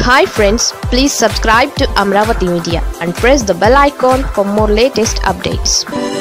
hi friends please subscribe to Amaravati media and press the bell icon for more latest updates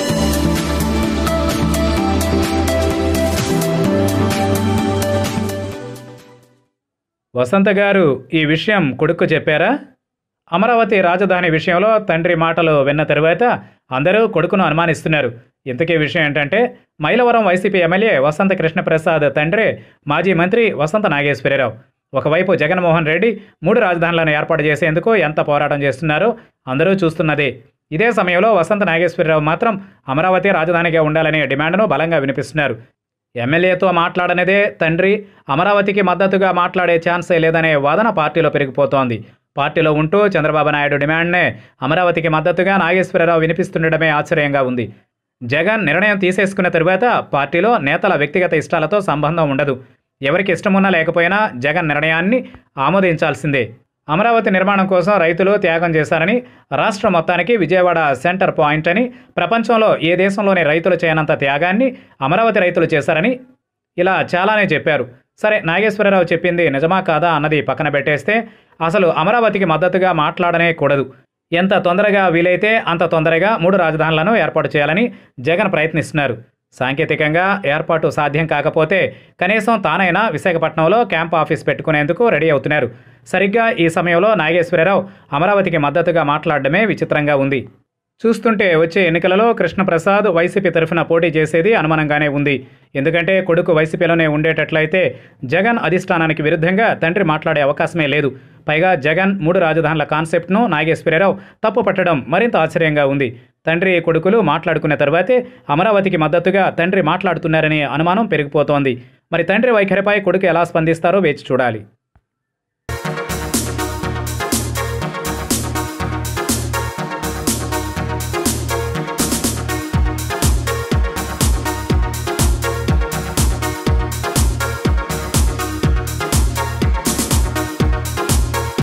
Vasantha గారు ఈ విషయం కొడుకు చెప్పారా అమరావతి రాజధాని విషయంలో తండ్రి మాటలు విన్న తరువాత అందరూ కొడుకును అనుమానిస్తున్నారు ఇంతకీ విషయం ఏంటంటే మైలవరం వైసీపీ ఎమ్మెల్యే వసంత కృష్ణప్రసాద్ తండ్రి మాజీ మంత్రి వసంత నాగేశ్వరరావు ఒకవైపు జగన్మోహన్ రెడ్డి మూడు రాజధానులను ఏర్పాటు చేసేందుకు ఎంత పోరాటం చేస్తున్నారో అందరూ చూస్తున్నదే ఇదే సమయంలో వసంత నాగేశ్వరరావు మాత్రం అమరావతి రాజధానిగా ఉండాలనే డిమాండ్ను బలంగా వినిపిస్తున్నారు ఎమ్మెల్యేతో మాట్లాడనిదే తండ్రి అమరావతికి మద్దతుగా మాట్లాడే ఛాన్సే లేదనే వాదన పార్టీలో పెరిగిపోతోంది పార్టీలో ఉంటూ చంద్రబాబు నాయుడు డిమాండ్నే అమరావతికి మద్దతుగా నాగేశ్వరరావు వినిపిస్తుండడమే ఆశ్చర్యంగా ఉంది జగన్ నిర్ణయం తీసేసుకున్న తరువాత పార్టీలో నేతల వ్యక్తిగత ఇష్టాలతో సంబంధం ఉండదు ఎవరికి ఇష్టమున్నా లేకపోయినా జగన్ నిర్ణయాన్ని ఆమోదించాల్సిందే అమరావతి నిర్మాణం కోసం రైతులు త్యాగం చేశారని రాష్ట్రం మొత్తానికి విజయవాడ సెంటర్ పాయింట్ అని ప్రపంచంలో ఏ దేశంలోని రైతులు చేయనంత త్యాగాన్ని అమరావతి రైతులు చేశారని ఇలా చాలానే చెప్పారు సరే నాగేశ్వరరావు చెప్పింది నిజమా కాదా అన్నది పక్కన పెట్టేస్తే అసలు అమరావతికి మద్దతుగా మాట్లాడనే కూడదు ఎంత తొందరగా వీలైతే అంత తొందరగా మూడు రాజధానులను ఏర్పాటు చేయాలని జగన్ ప్రయత్నిస్తున్నారు సాంకేతికంగా ఏర్పాటు సాధ్యం కాకపోతే కనీసం తానైనా విశాఖపట్నంలో క్యాంప్ ఆఫీస్ పెట్టుకునేందుకు రెడీ అవుతున్నారు సరిగ్గా ఈ సమయంలో నాగేశ్వరరావు అమరావతికి మద్దతుగా మాట్లాడడమే విచిత్రంగా ఉంది చూస్తుంటే వచ్చే ఎన్నికలలో కృష్ణప్రసాద్ వైసీపీ తరఫున పోటీ చేసేది అనుమానంగానే ఉంది ఎందుకంటే కొడుకు వైసీపీలోనే ఉండేటట్లయితే జగన్ అధిష్టానానికి విరుద్ధంగా తండ్రి మాట్లాడే అవకాశమే లేదు పైగా జగన్ మూడు రాజధానుల కాన్సెప్ట్ను నాగేశ్వరరావు తప్పు పట్టడం మరింత ఆశ్చర్యంగా ఉంది తండ్రి కొడుకులు మాట్లాడుకున్న తర్వాతే అమరావతికి మద్దతుగా తండ్రి మాట్లాడుతున్నారనే అనుమానం పెరిగిపోతోంది మరి తండ్రి వైఖరిపై కొడుకు ఎలా స్పందిస్తారో వేచి చూడాలి